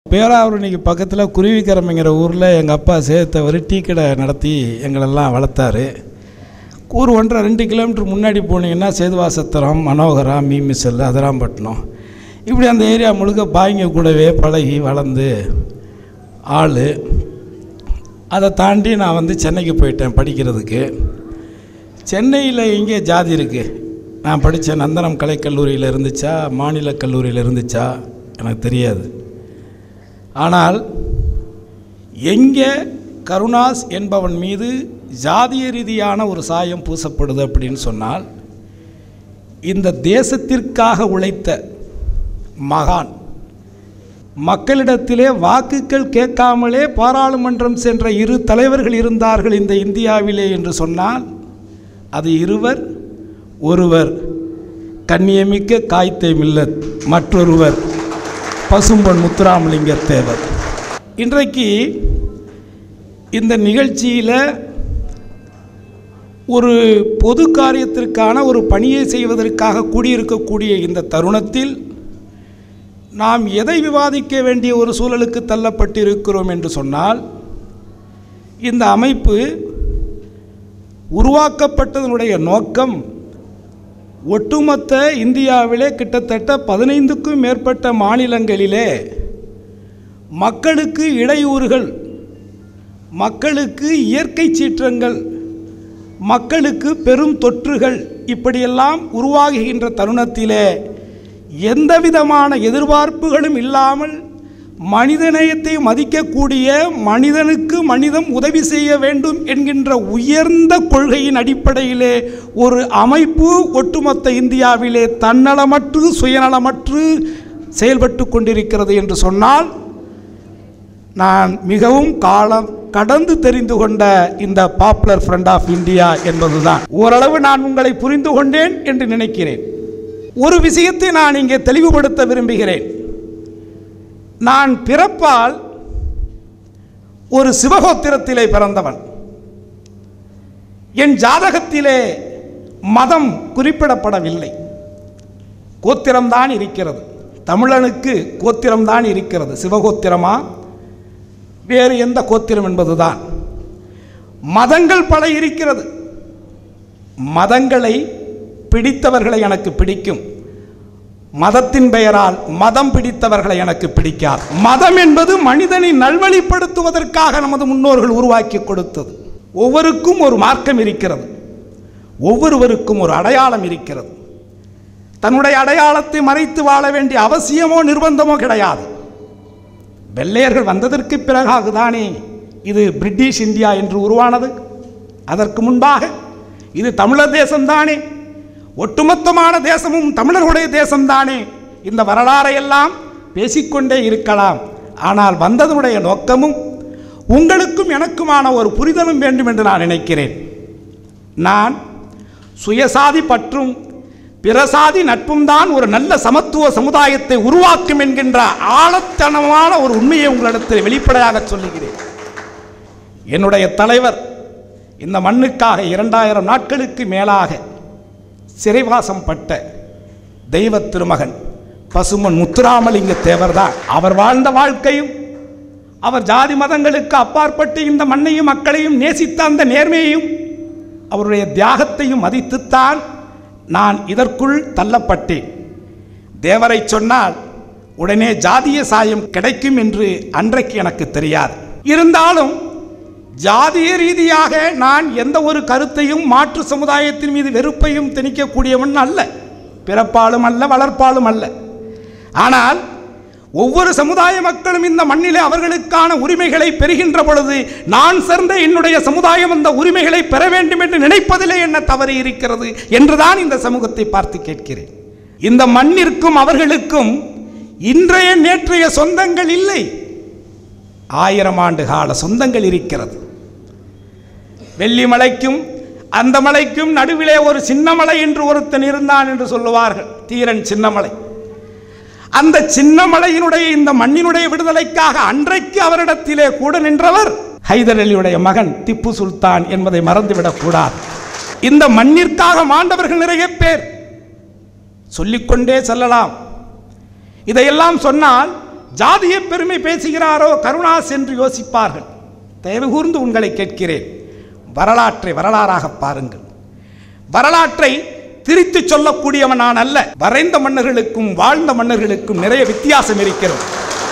பேராவூரணிக்கு பக்கத்தில் குருவிக்கரமைங்கிற ஊரில் எங்கள் அப்பா சேர்த்தவர் டீ கடை நடத்தி எங்களெல்லாம் வளர்த்தாரு ஊர் ஒன்றரை ரெண்டு கிலோமீட்டர் முன்னாடி போனீங்கன்னா சேதுவாசத்திரம் மனோகரா மீமிசல் அதிராம்பட்டினம் இப்படி அந்த ஏரியா முழுக்க பாய்ங்க கூடவே பழகி வளர்ந்து ஆள் அதை தாண்டி நான் வந்து சென்னைக்கு போயிட்டேன் படிக்கிறதுக்கு சென்னையில் எங்கே ஜாதி இருக்குது நான் படித்த நந்தனம் கலைக்கல்லூரியில் இருந்துச்சா மாநில கல்லூரியில் இருந்துச்சா எனக்கு தெரியாது ஆனால் எங்கே கருணாஸ் என்பவன் மீது ஜாதிய ரீதியான ஒரு சாயம் பூசப்படுது அப்படின்னு சொன்னால் இந்த தேசத்திற்காக உழைத்த மகான் மக்களிடத்திலே வாக்குகள் கேட்காமலே பாராளுமன்றம் சென்ற இரு தலைவர்கள் இருந்தார்கள் இந்த இந்தியாவிலே என்று சொன்னால் அது இருவர் ஒருவர் கண்ணியமிக்க காய்த்தை மில்லத் மற்றொருவர் பசும்பொன் முத்துராமலிங்க தேவர் இன்றைக்கு இந்த நிகழ்ச்சியில் ஒரு பொது காரியத்திற்கான ஒரு பணியை செய்வதற்காக கூடியிருக்கக்கூடிய இந்த தருணத்தில் நாம் எதை விவாதிக்க வேண்டிய ஒரு சூழலுக்கு தள்ளப்பட்டிருக்கிறோம் என்று சொன்னால் இந்த அமைப்பு உருவாக்கப்பட்டதனுடைய நோக்கம் ஒட்டுமொத்த இந்தியாவிலே கிட்டத்தட்ட பதினைந்துக்கும் மேற்பட்ட மாநிலங்களிலே மக்களுக்கு இடையூறுகள் மக்களுக்கு இயற்கை சீற்றங்கள் மக்களுக்கு பெரும் தொற்றுகள் இப்படியெல்லாம் உருவாகுகின்ற தருணத்திலே எந்தவிதமான எதிர்பார்ப்புகளும் இல்லாமல் மனிதநேயத்தை மதிக்கக்கூடிய மனிதனுக்கு மனிதம் உதவி செய்ய வேண்டும் என்கின்ற உயர்ந்த கொள்கையின் அடிப்படையிலே ஒரு அமைப்பு ஒட்டுமொத்த இந்தியாவிலே தன்னலமற்று சுயநலமற்று செயல்பட்டு கொண்டிருக்கிறது என்று சொன்னால் நான் மிகவும் காலம் கடந்து தெரிந்து கொண்ட இந்த பாப்புலர் ஃப்ரண்ட் ஆஃப் இந்தியா என்பதுதான் ஓரளவு நான் உங்களை புரிந்து கொண்டேன் என்று நினைக்கிறேன் ஒரு விஷயத்தை நான் இங்கே தெளிவுபடுத்த விரும்புகிறேன் நான் பிறப்பால் ஒரு சிவகோத்திரத்திலே பிறந்தவன் என் ஜாதகத்திலே மதம் குறிப்பிடப்படவில்லை கோத்திரம்தான் இருக்கிறது தமிழனுக்கு கோத்திரம்தான் இருக்கிறது சிவகோத்திரமா வேறு எந்த கோத்திரம் என்பதுதான் மதங்கள் பல இருக்கிறது மதங்களை பிடித்தவர்களை எனக்கு பிடிக்கும் மதத்தின் பெயரால் மதம் பிடித்தவர்களை எனக்கு பிடிக்காது மதம் என்பது மனிதனை நல்வழிப்படுத்துவதற்காக நமது முன்னோர்கள் உருவாக்கி கொடுத்தது ஒவ்வொருக்கும் ஒரு மார்க்கம் இருக்கிறது ஒவ்வொருவருக்கும் ஒரு அடையாளம் இருக்கிறது தன்னுடைய அடையாளத்தை மறைத்து வாழ வேண்டிய அவசியமோ நிர்பந்தமோ கிடையாது வெள்ளையர்கள் வந்ததற்கு பிறகாகதானே இது பிரிட்டிஷ் இந்தியா என்று உருவானது அதற்கு முன்பாக இது தமிழர் தேசம்தானே ஒட்டுமொத்தமான தேசமும் தமிழர்களுடைய தேசம்தானே இந்த வரலாறை எல்லாம் பேசிக்கொண்டே இருக்கலாம் ஆனால் வந்ததனுடைய நோக்கமும் உங்களுக்கும் எனக்குமான ஒரு புரிதலும் வேண்டும் என்று நான் நினைக்கிறேன் நான் சுயசாதி பற்றும் பிறசாதி நட்பும் தான் ஒரு நல்ல சமத்துவ சமுதாயத்தை உருவாக்கும் என்கின்ற ஆழத்தனமான ஒரு உண்மையை உங்களிடத்தில் வெளிப்படையாக சொல்லுகிறேன் என்னுடைய தலைவர் இந்த மண்ணுக்காக இரண்டாயிரம் நாட்களுக்கு மேலாக சிறைவாசம் பட்ட தெய்வ திருமகன் பசுமன் முத்துராமலிங்க தேவர்தான் அவர் வாழ்ந்த வாழ்க்கையும் அவர் ஜாதி மதங்களுக்கு அப்பாற்பட்டு இந்த மண்ணையும் மக்களையும் நேசித்த அந்த நேர்மையையும் அவருடைய தியாகத்தையும் மதித்துத்தான் நான் இதற்குள் தள்ளப்பட்டேன் தேவரை சொன்னால் உடனே ஜாதிய சாயம் கிடைக்கும் என்று அன்றைக்கு எனக்கு தெரியாது இருந்தாலும் ஜாதிய ரீதியாக நான் எந்த ஒரு கருத்தையும் மாற்று சமுதாயத்தின் மீது வெறுப்பையும் திணிக்கக்கூடியவன் அல்ல பிறப்பாலும் அல்ல வளர்ப்பாலும் அல்ல ஆனால் ஒவ்வொரு சமுதாய மக்களும் இந்த மண்ணிலே அவர்களுக்கான உரிமைகளை பெறுகின்ற பொழுது நான் சேர்ந்த என்னுடைய சமுதாயம் அந்த உரிமைகளை பெற வேண்டும் என்று நினைப்பதிலே என்ன தவறு இருக்கிறது என்றுதான் இந்த சமூகத்தை பார்த்து கேட்கிறேன் இந்த மண்ணிற்கும் அவர்களுக்கும் இன்றைய நேற்றைய சொந்தங்கள் இல்லை ஆயிரம் ஆண்டு கால சொந்தங்கள் இருக்கிறது வெள்ளி மலைக்கும் அந்த மலைக்கும் நடுவிலே ஒரு சின்னமலை என்று ஒருத்தன் இருந்தான் என்று சொல்லுவார்கள் தீரன் சின்னமலை அந்த சின்னமலையினுடைய இந்த மண்ணினுடைய விடுதலைக்காக அன்றைக்கு அவரிடத்திலே கூட நின்றவர் ஹைதர் அலியுடைய மகன் திப்பு சுல்தான் என்பதை மறந்துவிடக் கூடாது இந்த மண்ணிற்காக மாண்டவர்கள் நிறைய பேர் சொல்லிக்கொண்டே செல்லலாம் இதையெல்லாம் சொன்னால் ஜாதிய பெருமை பேசுகிறாரோ கருணாஸ் என்று யோசிப்பார்கள் தயவு கூர்ந்து உங்களை கேட்கிறேன் வரலாற்றை வரலாறாக பாருங்கள் வரலாற்றை திரித்து சொல்லக்கூடியவன் நான் அல்ல வரைந்த மன்னர்களுக்கும் வாழ்ந்த மன்னர்களுக்கும் நிறைய வித்தியாசம் இருக்கிறது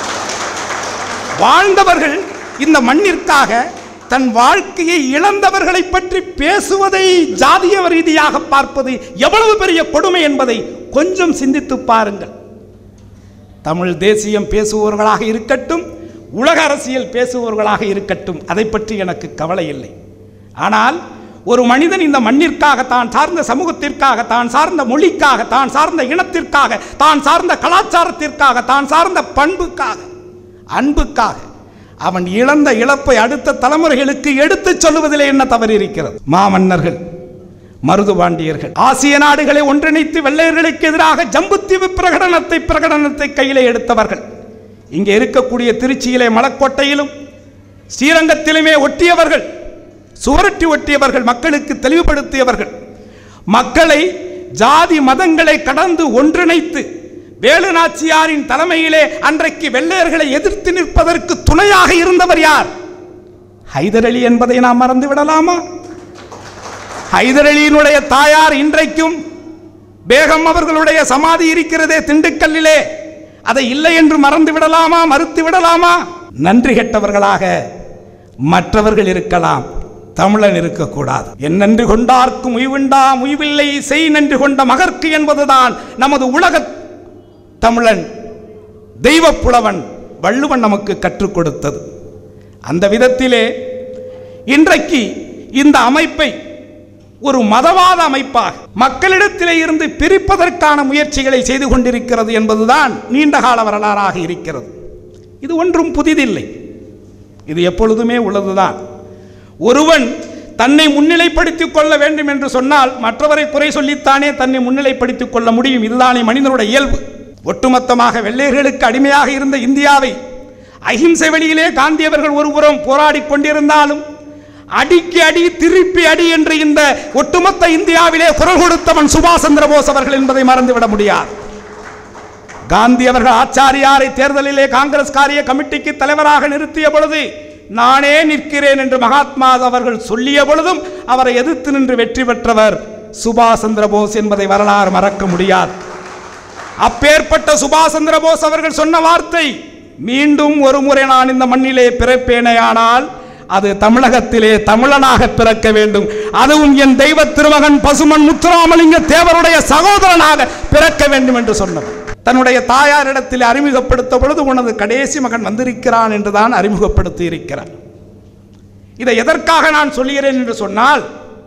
வாழ்ந்தவர்கள் இந்த மண்ணிற்காக தன் வாழ்க்கையை இழந்தவர்களை பற்றி பேசுவதை ஜாதிய ரீதியாக பார்ப்பது எவ்வளவு பெரிய கொடுமை என்பதை கொஞ்சம் சிந்தித்து பாருங்கள் தமிழ் தேசியம் பேசுபவர்களாக இருக்கட்டும் உலக அரசியல் பேசுபவர்களாக இருக்கட்டும் அதை பற்றி எனக்கு கவலை இல்லை ஆனால் ஒரு மனிதன் இந்த மண்ணிற்காக தான் சார்ந்த சமூகத்திற்காக தான் சார்ந்த மொழிக்காக தான் சார்ந்த இனத்திற்காக தான் சார்ந்த கலாச்சாரத்திற்காக தான் சார்ந்த பண்புக்காக அன்புக்காக அவன் இழந்த இழப்பை அடுத்த தலைமுறைகளுக்கு எடுத்துச் சொல்லுவதிலே என்ன தவறு இருக்கிறது மாமன்னர்கள் மருதுபாண்டியர்கள் ஆசிய நாடுகளை ஒன்றிணைத்து வெள்ளையர்களுக்கு எதிராக ஜம்புத்தீவு பிரகடனத்தை பிரகடனத்தை கையிலே எடுத்தவர்கள் இங்கே இருக்கக்கூடிய திருச்சியிலே மலக்கோட்டையிலும் ஸ்ரீரங்கத்திலுமே ஒட்டியவர்கள் சுவரட்டி ஒட்டியவர்கள் மக்களுக்கு தெளிவுபடுத்தியவர்கள் மக்களை ஜாதி மதங்களை கடந்து ஒன்றிணைத்து வேலு நாச்சியாரின் தலைமையிலே அன்றைக்கு வெள்ளையர்களை எதிர்த்து நிற்பதற்கு துணையாக இருந்தவர் யார் ஹைதர் அலி என்பதை நாம் மறந்து விடலாமா ஹைதர் அலியினுடைய தாயார் இன்றைக்கும் பேகம் அவர்களுடைய சமாதி இருக்கிறதே திண்டுக்கல்லிலே அதை இல்லை என்று மறந்து விடலாமா மறுத்து விடலாமா நன்றி கெட்டவர்களாக மற்றவர்கள் இருக்கலாம் தமிழன் இருக்கக்கூடாது என் நன்றி கொண்டார்க்கும் உய்வுண்டா உய்வில்லை செய் நன்றி கொண்ட மகர்க்கு என்பதுதான் நமது உலக தமிழன் தெய்வப் புலவன் வள்ளுவன் நமக்கு கற்றுக் கொடுத்தது அந்த விதத்திலே இன்றைக்கு இந்த அமைப்பை ஒரு மதவாத அமைப்பாக மக்களிடத்திலே இருந்து பிரிப்பதற்கான முயற்சிகளை செய்து கொண்டிருக்கிறது என்பதுதான் நீண்டகால வரலாறாக இருக்கிறது இது ஒன்றும் புதிதில்லை இது எப்பொழுதுமே உள்ளதுதான் ஒருவன் தன்னை முன்னிலைப்படுத்திக் கொள்ள வேண்டும் என்று சொன்னால் மற்றவரை குறை சொல்லித்தானே தன்னை முன்னிலைப்படுத்திக் கொள்ள முடியும் இதுதானே மனிதனுடைய இயல்பு ஒட்டுமொத்தமாக வெள்ளையர்களுக்கு அடிமையாக இருந்த இந்தியாவை அகிம்சை வழியிலே காந்தியவர்கள் ஒருபுறம் போராடி கொண்டிருந்தாலும் அடிக்கு அடி திருப்பி அடி என்று இந்த ஒட்டுமொத்த இந்தியாவிலே குரல் கொடுத்தவன் சுபாஷ் சந்திர போஸ் அவர்கள் என்பதை மறந்துவிட முடியாது காந்தி அவர்கள் ஆச்சாரியாரை தேர்தலிலே காங்கிரஸ் காரிய கமிட்டிக்கு தலைவராக நிறுத்திய பொழுது நானே நிற்கிறேன் என்று மகாத்மா அவர்கள் சொல்லிய பொழுதும் அவரை எதிர்த்து நின்று வெற்றி பெற்றவர் சுபாஷ் சந்திர போஸ் என்பதை வரலாறு மறக்க முடியாது அப்பேற்பட்ட சுபாஷ் சந்திர போஸ் அவர்கள் சொன்ன வார்த்தை மீண்டும் ஒரு முறை நான் இந்த மண்ணிலே பிறப்பேனேயானால் அது தமிழகத்திலே தமிழனாக பிறக்க வேண்டும் அதுவும் என் தெய்வ திருமகன் பசுமன் முத்துராமலிங்க தேவருடைய சகோதரனாக பிறக்க வேண்டும் என்று சொன்னவர் தன்னுடைய தாயாரிடத்தில் அறிமுகப்படுத்த பொழுது உனது கடைசி மகன் வந்திருக்கிறான் என்றுதான் அறிமுகப்படுத்தி இருக்கிறார் இதை எதற்காக நான் சொல்லுகிறேன் என்று சொன்னால்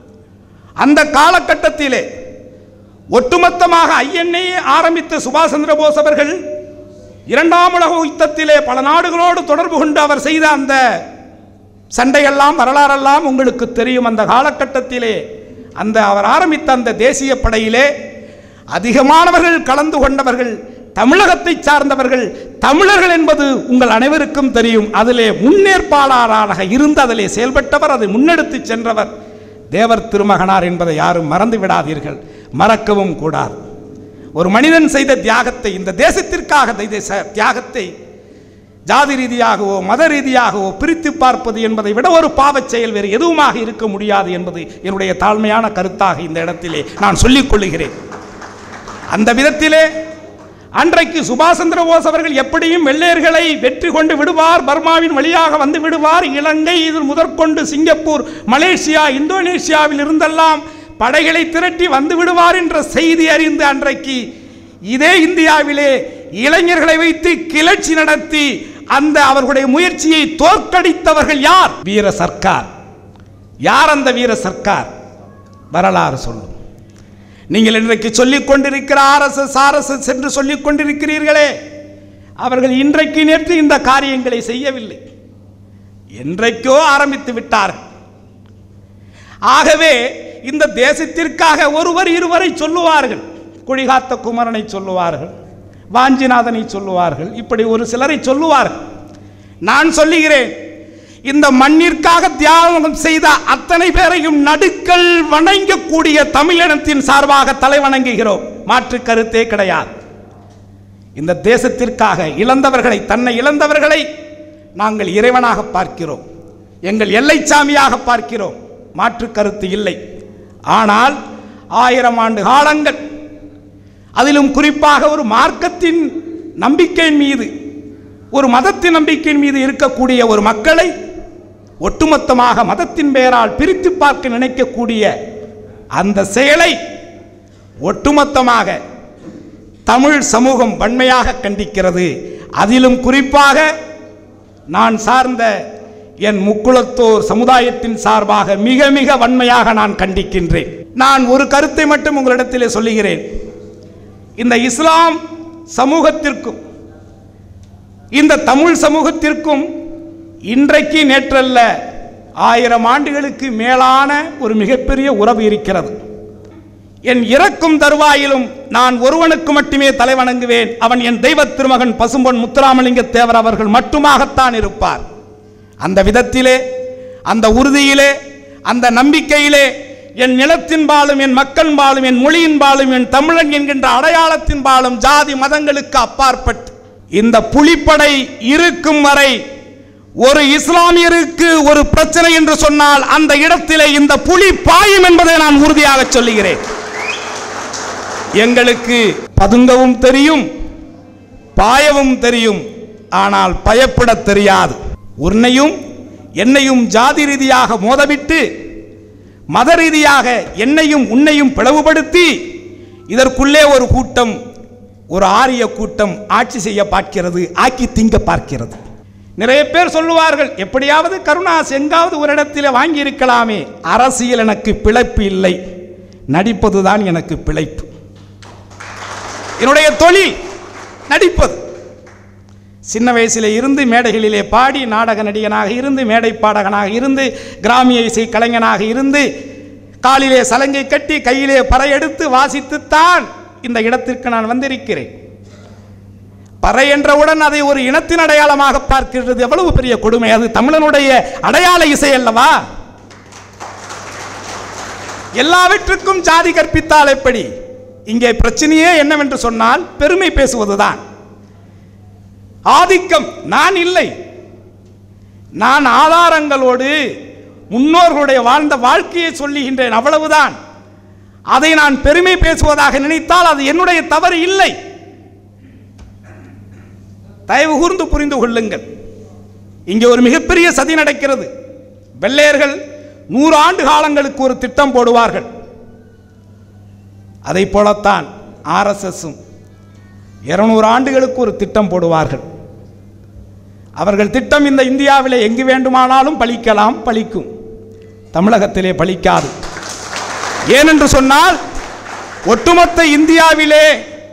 அந்த காலகட்டத்திலே ஒட்டுமொத்தமாக ஐஎன்ஏ ஆரம்பித்த சுபாஷ் சந்திர போஸ் அவர்கள் இரண்டாம் உலக யுத்தத்திலே பல நாடுகளோடு தொடர்பு கொண்டு அவர் செய்த அந்த சண்டையெல்லாம் வரலாறெல்லாம் உங்களுக்கு தெரியும் அந்த காலகட்டத்திலே அந்த அவர் ஆரம்பித்த அந்த தேசிய படையிலே அதிகமானவர்கள் கலந்து கொண்டவர்கள் தமிழகத்தை சார்ந்தவர்கள் தமிழர்கள் என்பது உங்கள் அனைவருக்கும் தெரியும் அதிலே முன்னேற்பாளராக இருந்து அதிலே செயல்பட்டவர் அதை முன்னெடுத்து சென்றவர் தேவர் திருமகனார் என்பதை யாரும் மறந்து விடாதீர்கள் மறக்கவும் கூடாது ஒரு மனிதன் செய்த தியாகத்தை இந்த தேசத்திற்காக செய்த ச- தியாகத்தை ஜாதி ரீதியாகவோ மத ரீதியாகவோ பிரித்து பார்ப்பது என்பதை விட ஒரு பாவச் செயல் வேறு எதுவுமாக இருக்க முடியாது என்பது என்னுடைய தாழ்மையான கருத்தாக இந்த இடத்திலே நான் சொல்லிக் கொள்ளுகிறேன் அந்த விதத்திலே அன்றைக்கு சுபாஷ் சந்திர போஸ் அவர்கள் எப்படியும் வெள்ளையர்களை வெற்றி கொண்டு விடுவார் பர்மாவின் வழியாக வந்து விடுவார் இலங்கை இது முதற்கொண்டு சிங்கப்பூர் மலேசியா இந்தோனேசியாவில் இருந்தெல்லாம் படைகளை திரட்டி வந்து விடுவார் என்ற செய்தி அறிந்து அன்றைக்கு இதே இந்தியாவிலே இளைஞர்களை வைத்து கிளர்ச்சி நடத்தி அந்த அவர்களுடைய முயற்சியை தோற்கடித்தவர்கள் யார் வீர சர்க்கார் யார் அந்த வீர சர்க்கார் வரலாறு சொல்லும் நீங்கள் இன்றைக்கு சொல்லிக் கொண்டிருக்கிற ஆர்எஸ்எஸ் ஆர்எஸ்எஸ் என்று சொல்லிக் கொண்டிருக்கிறீர்களே அவர்கள் இன்றைக்கு நேற்று இந்த காரியங்களை செய்யவில்லை என்றைக்கோ ஆரம்பித்து விட்டார்கள் ஆகவே இந்த தேசத்திற்காக ஒருவர் இருவரை சொல்லுவார்கள் குழிகாத்த குமரனை சொல்லுவார்கள் வாஞ்சிநாதனை சொல்லுவார்கள் இப்படி ஒரு சிலரை சொல்லுவார்கள் நான் சொல்லுகிறேன் இந்த மண்ணிற்காக தியாகம் செய்த அத்தனை பேரையும் நடுக்கல் வணங்கக்கூடிய தமிழினத்தின் சார்பாக தலை வணங்குகிறோம் மாற்று கருத்தே கிடையாது இந்த தேசத்திற்காக இழந்தவர்களை தன்னை இழந்தவர்களை நாங்கள் இறைவனாக பார்க்கிறோம் எங்கள் எல்லைச்சாமியாக பார்க்கிறோம் மாற்று கருத்து இல்லை ஆனால் ஆயிரம் ஆண்டு காலங்கள் அதிலும் குறிப்பாக ஒரு மார்க்கத்தின் நம்பிக்கையின் மீது ஒரு மதத்தின் நம்பிக்கையின் மீது இருக்கக்கூடிய ஒரு மக்களை ஒட்டுமொத்தமாக மதத்தின் பெயரால் பிரித்து பார்க்க நினைக்கக்கூடிய அந்த செயலை ஒட்டுமொத்தமாக தமிழ் சமூகம் வன்மையாக கண்டிக்கிறது அதிலும் குறிப்பாக நான் சார்ந்த என் முக்குளத்தோர் சமுதாயத்தின் சார்பாக மிக மிக வன்மையாக நான் கண்டிக்கின்றேன் நான் ஒரு கருத்தை மட்டும் உங்களிடத்திலே சொல்லுகிறேன் இந்த இஸ்லாம் சமூகத்திற்கும் இந்த தமிழ் சமூகத்திற்கும் இன்றைக்கு நேற்றல்ல ஆயிரம் ஆண்டுகளுக்கு மேலான ஒரு மிகப்பெரிய உறவு இருக்கிறது என் இறக்கும் தருவாயிலும் நான் ஒருவனுக்கு மட்டுமே தலை வணங்குவேன் அவன் என் தெய்வ திருமகன் பசும்பொன் முத்துராமலிங்க தேவர் அவர்கள் மட்டுமாகத்தான் இருப்பார் அந்த விதத்திலே அந்த உறுதியிலே அந்த நம்பிக்கையிலே என் நிலத்தின் பாலும் என் மக்கள் பாலும் என் மொழியின் பாலும் என் தமிழன் என்கின்ற அடையாளத்தின் பாலும் ஜாதி மதங்களுக்கு அப்பாற்பட்டு இந்த புலிப்படை இருக்கும் வரை ஒரு இஸ்லாமியருக்கு ஒரு பிரச்சனை என்று சொன்னால் அந்த இடத்திலே இந்த புலி பாயும் என்பதை நான் உறுதியாக சொல்லுகிறேன் எங்களுக்கு பதுங்கவும் தெரியும் பாயவும் தெரியும் ஆனால் பயப்பட தெரியாது உன்னையும் என்னையும் ஜாதி ரீதியாக மோதவிட்டு மத ரீதியாக என்னையும் உன்னையும் பிளவுபடுத்தி இதற்குள்ளே ஒரு கூட்டம் ஒரு ஆரிய கூட்டம் ஆட்சி செய்ய பார்க்கிறது ஆக்கி திங்க பார்க்கிறது நிறைய பேர் சொல்லுவார்கள் எப்படியாவது கருணாஸ் எங்காவது ஒரு இடத்தில் வாங்கி இருக்கலாமே அரசியல் எனக்கு பிழைப்பு இல்லை நடிப்பதுதான் எனக்கு பிழைப்பு என்னுடைய தொழில் நடிப்பது சின்ன வயசில் இருந்து மேடைகளிலே பாடி நாடக நடிகனாக இருந்து மேடை பாடகனாக இருந்து கிராமிய இசை கலைஞனாக இருந்து காலிலே சலங்கை கட்டி கையிலே பறை எடுத்து வாசித்துத்தான் இந்த இடத்திற்கு நான் வந்திருக்கிறேன் பறை என்றவுடன் அதை ஒரு இனத்தின் அடையாளமாக பார்க்கிறது எவ்வளவு பெரிய கொடுமை அது தமிழனுடைய அடையாள இசை அல்லவா எல்லாவற்றுக்கும் ஜாதி கற்பித்தால் எப்படி இங்கே பிரச்சனையே என்னவென்று சொன்னால் பெருமை பேசுவதுதான் ஆதிக்கம் நான் இல்லை நான் ஆதாரங்களோடு முன்னோர்களுடைய வாழ்ந்த வாழ்க்கையை சொல்லுகின்றேன் அவ்வளவுதான் அதை நான் பெருமை பேசுவதாக நினைத்தால் அது என்னுடைய தவறு இல்லை தயவு கூர்ந்து புரிந்து கொள்ளுங்கள் இங்கே ஒரு மிகப்பெரிய சதி நடக்கிறது வெள்ளையர்கள் நூறு ஆண்டு காலங்களுக்கு ஒரு திட்டம் போடுவார்கள் அதை போலத்தான் ஆர்எஸ்எஸும் இருநூறு ஆண்டுகளுக்கு ஒரு திட்டம் போடுவார்கள் அவர்கள் திட்டம் இந்த இந்தியாவிலே எங்கு வேண்டுமானாலும் பலிக்கலாம் பலிக்கும் தமிழகத்திலே பலிக்காது ஏனென்று சொன்னால் ஒட்டுமொத்த இந்தியாவிலே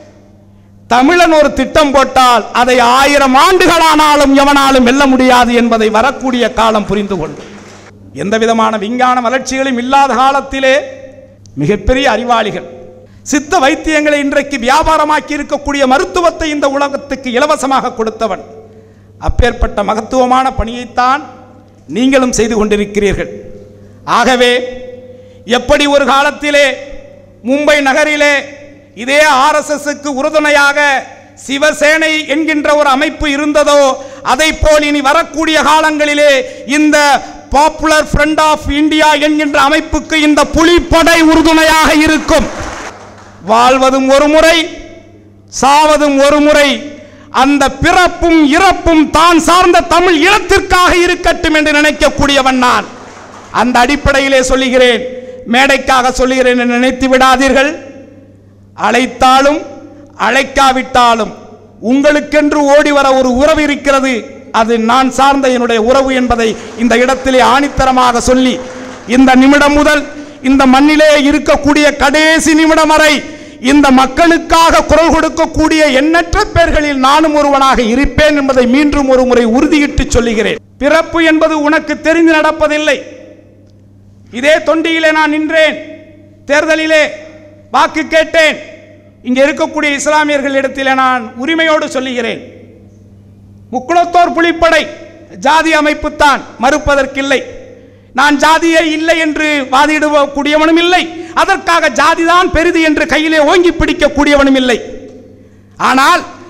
தமிழன் ஒரு திட்டம் போட்டால் அதை ஆயிரம் ஆண்டுகளானாலும் எவனாலும் வெல்ல முடியாது என்பதை வரக்கூடிய காலம் புரிந்து கொண்டு எந்த விதமான விஞ்ஞான வளர்ச்சிகளும் இல்லாத காலத்திலே மிகப்பெரிய அறிவாளிகள் சித்த வைத்தியங்களை இன்றைக்கு வியாபாரமாக்கி இருக்கக்கூடிய மருத்துவத்தை இந்த உலகத்துக்கு இலவசமாக கொடுத்தவன் அப்பேற்பட்ட மகத்துவமான பணியைத்தான் நீங்களும் செய்து கொண்டிருக்கிறீர்கள் ஆகவே எப்படி ஒரு காலத்திலே மும்பை நகரிலே இதே ஆர்எஸ்எஸ்க்கு உறுதுணையாக சிவசேனை என்கின்ற ஒரு அமைப்பு இருந்ததோ அதை போல் இனி வரக்கூடிய காலங்களிலே இந்த பாப்புலர் ஃப்ரண்ட் ஆஃப் இந்தியா என்கின்ற அமைப்புக்கு இந்த புலிப்படை உறுதுணையாக இருக்கும் வாழ்வதும் ஒரு முறை சாவதும் ஒரு முறை அந்த பிறப்பும் இறப்பும் தான் சார்ந்த தமிழ் இனத்திற்காக இருக்கட்டும் என்று நினைக்கக்கூடியவன் நான் அந்த அடிப்படையிலே சொல்லுகிறேன் மேடைக்காக சொல்லுகிறேன் என்று நினைத்து விடாதீர்கள் அழைத்தாலும் அழைக்காவிட்டாலும் உங்களுக்கென்று ஓடி வர ஒரு உறவு இருக்கிறது அது நான் சார்ந்த என்னுடைய உறவு என்பதை இந்த இடத்திலே ஆணித்தரமாக சொல்லி இந்த நிமிடம் முதல் இந்த மண்ணிலே இருக்கக்கூடிய கடைசி நிமிடம் வரை இந்த மக்களுக்காக குரல் கொடுக்கக்கூடிய எண்ணற்ற பேர்களில் நானும் ஒருவனாக இருப்பேன் என்பதை மீண்டும் ஒரு முறை உறுதியிட்டு சொல்லுகிறேன் பிறப்பு என்பது உனக்கு தெரிந்து நடப்பதில்லை இதே தொண்டியிலே நான் நின்றேன் தேர்தலிலே வாக்கு கேட்டேன் இங்கே இருக்கக்கூடிய இஸ்லாமியர்களிடத்திலே நான் உரிமையோடு சொல்லுகிறேன் முக்குளத்தோர் புலிப்படை ஜாதி அமைப்புத்தான் மறுப்பதற்கில்லை நான் ஜாதியே இல்லை என்று வாதிடக்கூடியவனும் இல்லை அதற்காக ஜாதிதான் பெரிது என்று கையிலே ஓங்கி பிடிக்கக்கூடியவனும் இல்லை ஆனால்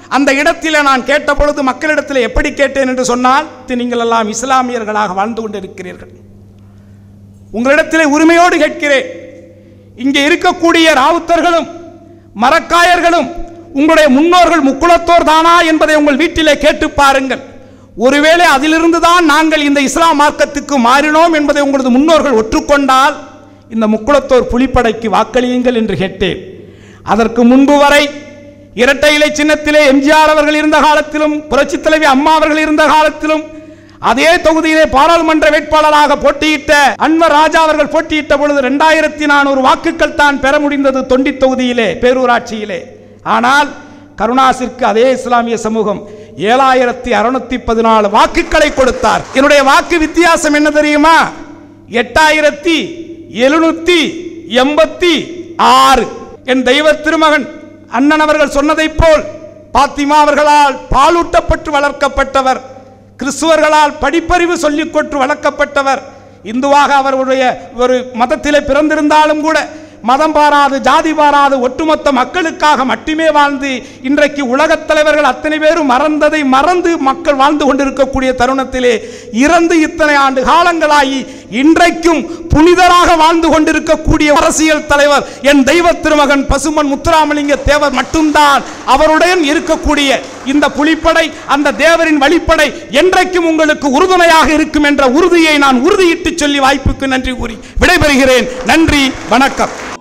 அந்த இடத்திலே நான் கேட்ட பொழுது மக்களிடத்தில் எப்படி கேட்டேன் என்று சொன்னால் "இது நீங்கள் எல்லாம் இஸ்லாமியர்களாக வாழ்ந்து கொண்டிருக்கிறீர்கள் உங்களிடத்திலே உரிமையோடு கேட்கிறேன் இங்கே இருக்கக்கூடிய ராவுத்தர்களும் மரக்காயர்களும் உங்களுடைய முன்னோர்கள் முக்குளத்தோர் தானா என்பதை உங்கள் வீட்டிலே கேட்டு பாருங்கள் ஒருவேளை அதிலிருந்து தான் நாங்கள் இந்த இஸ்லாம் மார்க்கத்துக்கு மாறினோம் என்பதை உங்களது முன்னோர்கள் ஒற்றுக்கொண்டால் இந்த முக்குளத்தோர் புலிப்படைக்கு வாக்களியுங்கள் என்று கேட்டேன் அதற்கு முன்பு வரை இரட்டை இலை சின்னத்திலே எம்ஜிஆர் அவர்கள் இருந்த காலத்திலும் புரட்சித் தலைவி அம்மா அவர்கள் இருந்த காலத்திலும் அதே தொகுதியிலே பாராளுமன்ற வேட்பாளராக போட்டியிட்ட அன்வர் ராஜா அவர்கள் போட்டியிட்ட பொழுது ரெண்டாயிரத்தி நானூறு வாக்குகள் தான் பெற முடிந்தது தொண்டி தொகுதியிலே பேரூராட்சியிலே ஆனால் கருணாசிற்கு அதே இஸ்லாமிய சமூகம் ஏழாயிரத்தி அறுநூத்தி பதினாலு வாக்குகளை கொடுத்தார் என்னுடைய வாக்கு வித்தியாசம் என்ன தெரியுமா எட்டாயிரத்தி எழுநூத்தி எண்பத்தி ஆறு என் தெய்வ திருமகன் அண்ணன் அவர்கள் சொன்னதைப் போல் பாத்திமா அவர்களால் பாலூட்டப்பட்டு வளர்க்கப்பட்டவர் கிறிஸ்துவர்களால் படிப்பறிவு சொல்லிக் கொற்று வளர்க்கப்பட்டவர் இந்துவாக அவருடைய ஒரு மதத்திலே பிறந்திருந்தாலும் கூட மதம் பாராது ஜாதி பாராது ஒட்டுமொத்த மக்களுக்காக மட்டுமே வாழ்ந்து இன்றைக்கு உலகத் தலைவர்கள் அத்தனை பேரும் மறந்ததை மறந்து மக்கள் வாழ்ந்து கொண்டிருக்கக்கூடிய தருணத்திலே இறந்து இத்தனை ஆண்டு காலங்களாகி இன்றைக்கும் புனிதராக வாழ்ந்து கொண்டிருக்கக்கூடிய அரசியல் தலைவர் என் தெய்வ திருமகன் பசுமன் முத்துராமலிங்க தேவர் மட்டும்தான் அவருடன் இருக்கக்கூடிய இந்த புலிப்படை அந்த தேவரின் வழிப்படை என்றைக்கும் உங்களுக்கு உறுதுணையாக இருக்கும் என்ற உறுதியை நான் உறுதியிட்டு சொல்லி வாய்ப்புக்கு நன்றி கூறி விடைபெறுகிறேன் நன்றி வணக்கம்